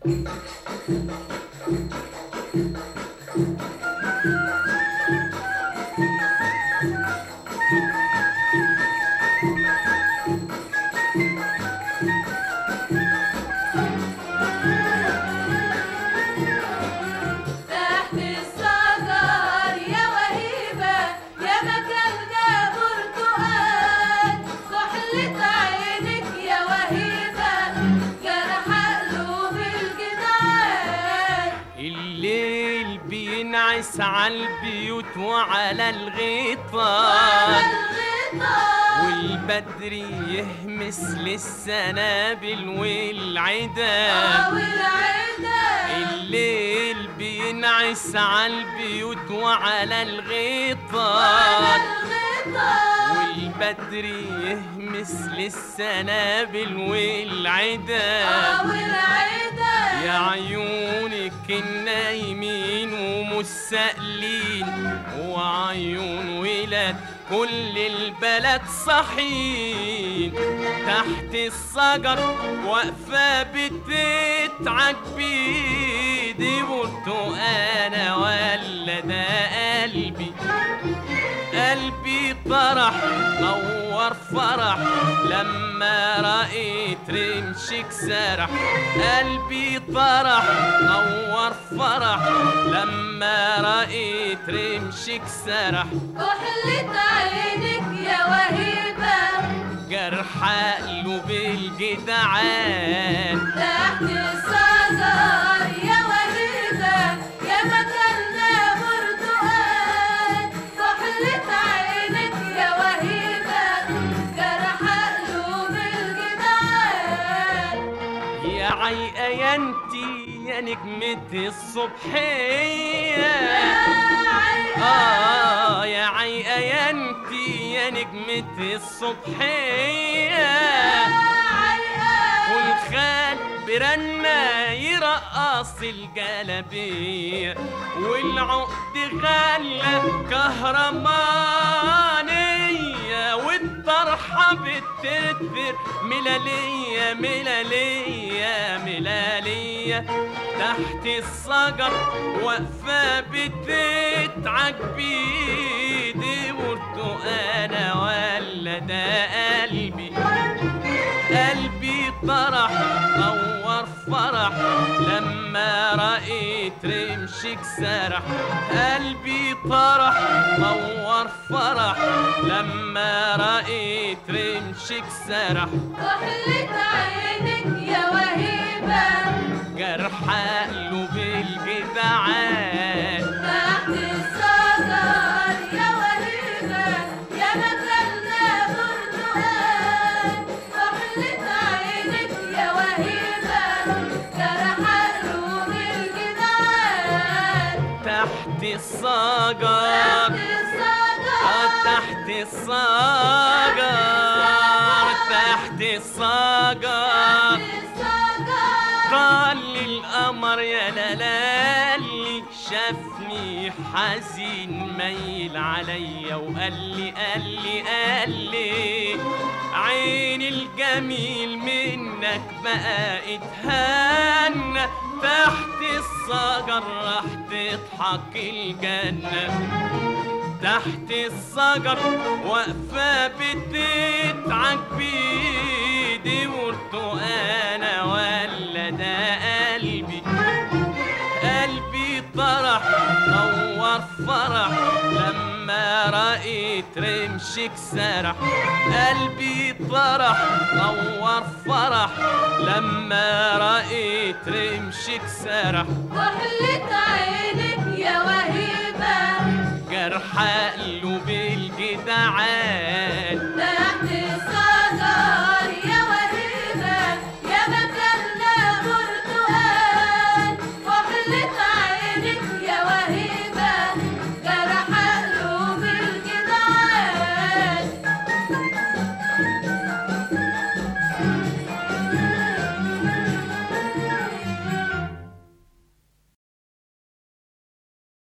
تحت الشجر يا وهيبة يا مكاننا برتقال كحلة عينك يا وهيبة جرح قلوب الجدعان الليل بينعس على البيوت وعلى الغيطان على الغطاء والبدر يهمس للسنابل والعدا أو العدا الليل بينعس على البيوت وعلى على الغيطان الغطاء والبدر يهمس للسنابل والعدا أو العدا يا عيونك النايمين ومستقلين وعيون ولاد كل البلد صحين تحت الشجر واقفة بتتعج بيدي برتقانة ولا ده قلبي قلبي طرح نور فرح لما رأيت رمشك سرح قلبي طرح نور فرح لما رأيت رمشك سرح كحلة عينك يا وهيبة جرح قلوب الجدعان تحت الشجر يا وهيبة يا مكاننا برتقال كحلة عينك يا وهيبة جرح قلوب الجدعان يا عيقة يا انتي يا نجمة الصبحية آه يا عيقة يا انتي يا نجمة الصبحية والخال برنا يرقص الجلبية والعقد غلة كهرمانية والطرحة بتدبر ملالية ملالية ملالية تحت الشجر واقفة بتتعج بيدي برتقانة ولا ده قلبي قلبي طرح نور فرح لما رأيت رمشك سرح قلبي طرح نور فرح لما رأيت رمشك سرح كحلة عينك يا وهيبة جرح قلوب الجدعان تحت الشجر يا وهيبة يا مكاننا برتقال كحلة عينك يا وهيبة جرح قلوب الجدعان تحت الشجر تحت آه، الشجر تحت الشجر تحت الشجر قال لي القمر يا لالي شافني حزين ميل عليا وقال لي قال لي قال لي عين الجميل منك بقى اتهنى تحت الشجر راح تضحك الجنه تحت الشجر واقفة بتتعج بيدي برتقانة ولا ده قلبي قلبي طرح نور فرح لما رأيت رمشك سرح قلبي طرح نور فرح لما رأيت رمشك سرح كحلة عينك يا وهيبة جرح قلوب الجدعان